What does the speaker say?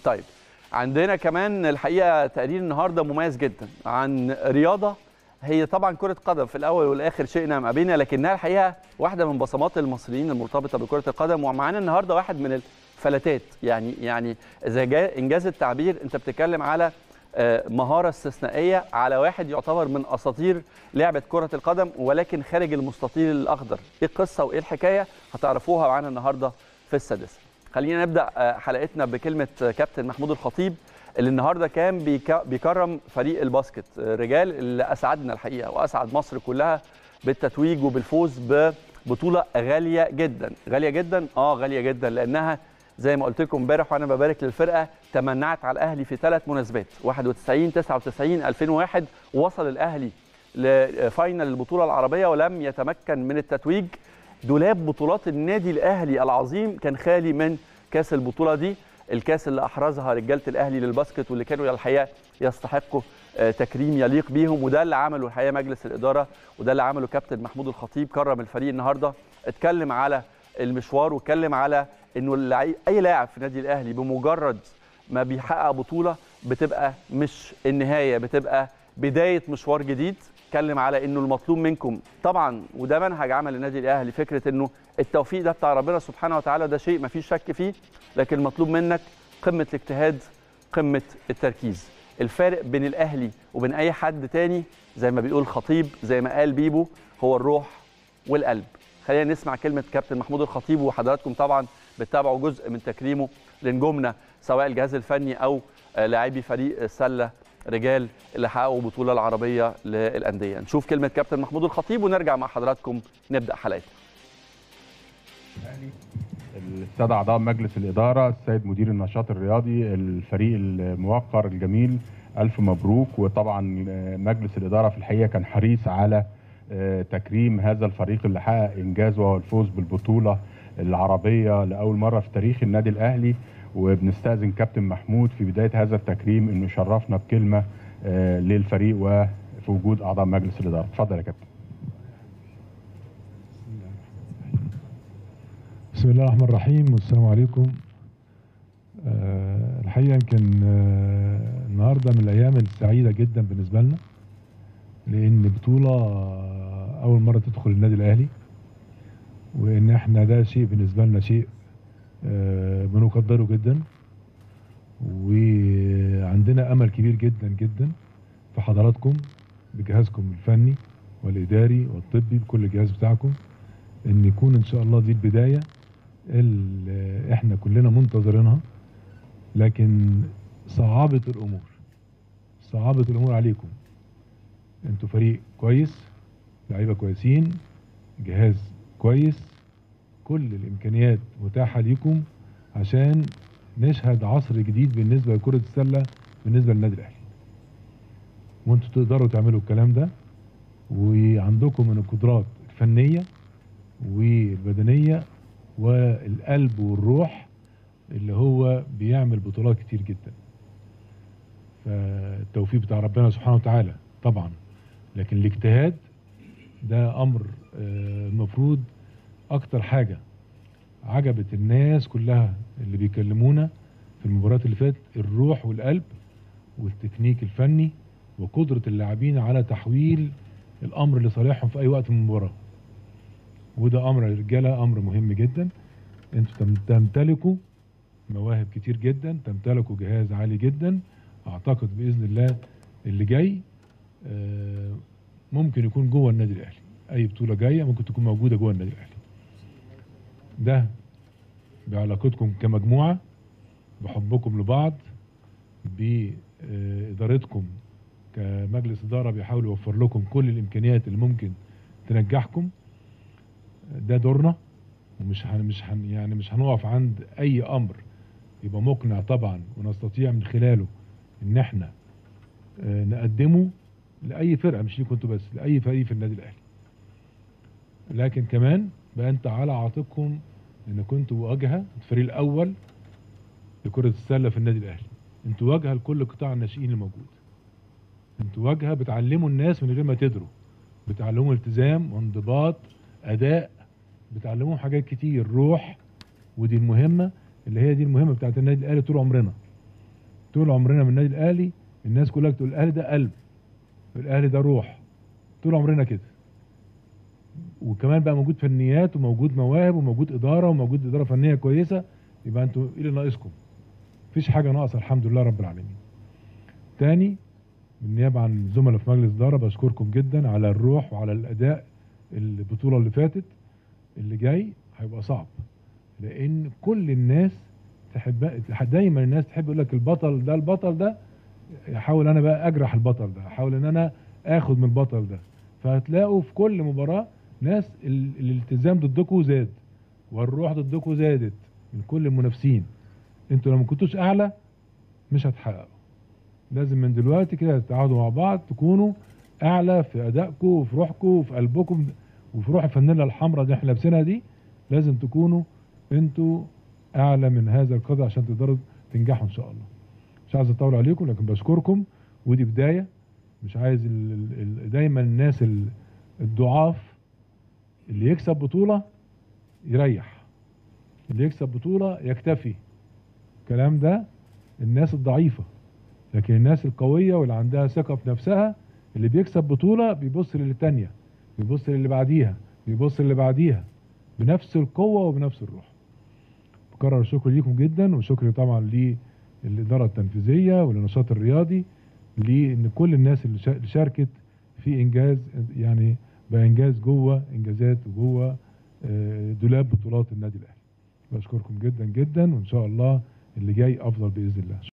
طيب عندنا كمان الحقيقه تقرير النهارده مميز جدا عن رياضه هي طبعا كره قدم في الاول والاخر شئنا ام ابينا لكنها الحقيقه واحده من بصمات المصريين المرتبطه بكره القدم ومعانا النهارده واحد من الفلاتات يعني يعني اذا جاء انجاز التعبير انت بتتكلم على آه، مهاره استثنائيه على واحد يعتبر من اساطير لعبه كره القدم ولكن خارج المستطيل الاخضر ايه القصه وايه الحكايه هتعرفوها معانا النهارده في السادسه خلينا نبدا آه، حلقتنا بكلمه آه، كابتن محمود الخطيب اللي النهارده كان بيك- بيكرم فريق الباسكت آه، رجال اللي اسعدنا الحقيقه واسعد مصر كلها بالتتويج وبالفوز ببطوله غاليه جدا غاليه جدا اه غاليه جدا لانها زي ما قلت لكم امبارح وانا ببارك للفرقه تمنعت على الاهلي في ثلاث مناسبات 91 99 2001 وصل الاهلي لفاينل البطوله العربيه ولم يتمكن من التتويج دولاب بطولات النادي الاهلي العظيم كان خالي من كاس البطوله دي الكاس اللي احرزها رجاله الاهلي للباسكت واللي كانوا الحقيقه يستحقوا آه، تكريم يليق بيهم وده اللي عمله الحقيقه مجلس الاداره وده اللي عمله كابتن محمود الخطيب كرم الفريق النهارده اتكلم على المشوار واتكلم على انه اللعي- اي لاعب في النادي الاهلي بمجرد ما بيحقق بطوله بتبقى مش النهايه بتبقى بدايه مشوار جديد اتكلم على انه المطلوب منكم طبعا وده منهج عمل النادي الاهلي فكره انه التوفيق ده بتاع ربنا سبحانه وتعالى ده شيء ما فيش شك فيه لكن المطلوب منك قمه الاجتهاد قمه التركيز الفارق بين الاهلي وبين اي حد تاني زي ما بيقول خطيب زي ما قال بيبو هو الروح والقلب خلينا نسمع كلمه كابتن محمود الخطيب وحضراتكم طبعا بتتابعوا جزء من تكريمه لنجومنا سواء الجهاز الفني او آه، لاعبي فريق السله رجال اللي حققوا البطوله العربيه للانديه نشوف كلمه كابتن محمود الخطيب ونرجع مع حضراتكم نبدا حلقتنا السادة أعضاء مجلس الإدارة السيد مدير النشاط الرياضي الفريق الموقر الجميل ألف مبروك وطبعا مجلس الإدارة في الحقيقة كان حريص على آه، تكريم هذا الفريق اللي حقق إنجاز وهو الفوز بالبطولة العربية لأول مرة في تاريخ النادي الأهلي وبنستأذن كابتن محمود في بداية هذا التكريم إنه يشرفنا بكلمة آه، للفريق وفي وجود أعضاء مجلس الإدارة اتفضل يا كابتن بسم الله الرحمن الرحيم والسلام عليكم آه، الحقيقة يمكن آه، النهاردة من الأيام السعيدة جدا بالنسبة لنا لأن بطولة آه، أول مرة تدخل النادي الأهلي وإن إحنا ده شيء بالنسبة لنا شيء آه، بنقدره جدا وعندنا أمل كبير جدا جدا في حضراتكم بجهازكم الفني والإداري والطبي بكل الجهاز بتاعكم ان يكون ان شاء الله دي البدايه اللي احنا كلنا منتظرينها لكن صعبة الامور صعبة الامور عليكم انتوا فريق كويس لعيبه كويسين جهاز كويس كل الامكانيات متاحه ليكم عشان نشهد عصر جديد بالنسبه لكره السله بالنسبه للنادي الاهلي وانتوا تقدروا تعملوا الكلام ده وعندكم من القدرات الفنيه والبدنيه والقلب والروح اللي هو بيعمل بطولات كتير جدا فالتوفيق بتاع ربنا سبحانه وتعالى طبعا لكن الاجتهاد ده امر آه، المفروض اكتر حاجه عجبت الناس كلها اللي بيكلمونا في المباريات اللي فاتت الروح والقلب والتكنيك الفني وقدره اللاعبين على تحويل الامر لصالحهم في اي وقت من المباراه وده امر يا رجاله امر مهم جدا انتوا تم- تمتلكوا مواهب كتير جدا تمتلكوا جهاز عالي جدا اعتقد باذن الله اللي جاي آه، ممكن يكون جوه النادي الاهلي اي بطوله جايه ممكن تكون موجوده جوه النادي الاهلي ده بعلاقتكم كمجموعه بحبكم لبعض بادارتكم كمجلس اداره بيحاول يوفر لكم كل الامكانيات اللي ممكن تنجحكم ده دورنا ومش هن مش هن يعني مش هنقف عند اي امر يبقى مقنع طبعا ونستطيع من خلاله ان احنا آه، نقدمه لاي فرقه مش ليكم انتوا بس لاي فريق في النادي الاهلي لكن كمان بقى انت على عاتقكم ان كنتوا واجهه الفريق الاول لكره السله في النادي الاهلي انتوا واجهه لكل قطاع الناشئين الموجود انتوا واجهه بتعلموا الناس من غير ما تدروا بتعلموا التزام وانضباط اداء بتعلموهم حاجات كتير روح ودي المهمه اللي هي دي المهمه بتاعت النادي الاهلي طول عمرنا طول عمرنا من النادي الاهلي الناس كلها بتقول الاهلي ده قلب الاهلي ده روح طول عمرنا كده وكمان بقى موجود فنيات وموجود مواهب وموجود اداره وموجود اداره فنيه كويسه يبقى انتوا ايه اللي ناقصكم مفيش حاجه ناقصه الحمد لله رب العالمين تاني بالنيابه عن الزملاء في مجلس الاداره بشكركم جدا على الروح وعلى الاداء البطوله اللي فاتت اللي جاي هيبقى صعب لان كل الناس تحب دايما الناس تحب يقول لك البطل ده البطل ده احاول انا بقى اجرح البطل ده احاول ان انا اخد من البطل ده فهتلاقوا في كل مباراه ناس ال- الالتزام ضدكم زاد والروح ضدكم زادت من كل المنافسين انتوا لو ما كنتوش اعلى مش هتحققوا لازم من دلوقتي كده تتعاونوا مع بعض تكونوا اعلى في ادائكم وفي روحكم وفي قلبكم وفي روح الفانيلا الحمراء اللي احنا لابسينها دي لازم تكونوا انتوا اعلى من هذا القدر عشان تقدروا تنجحوا ان شاء الله مش عايز اطول عليكم لكن بشكركم ودي بدايه مش عايز ال ال ال دايما الناس ال- الضعاف اللي يكسب بطوله يريح اللي يكسب بطوله يكتفي الكلام ده الناس الضعيفه لكن الناس القويه واللي عندها ثقه في نفسها اللي بيكسب بطوله بيبص للتانيه بيبص للي بعديها بيبص للي بعديها بنفس القوه وبنفس الروح بكرر الشكر ليكم جدا وشكري طبعا للاداره التنفيذيه وللنشاط الرياضي لان كل الناس اللي شا- اللي شاركت في انجاز يعني بانجاز جوه انجازات وجوه آه، دولاب بطولات النادي الاهلي بشكركم جدا جدا وان شاء الله اللي جاي افضل باذن الله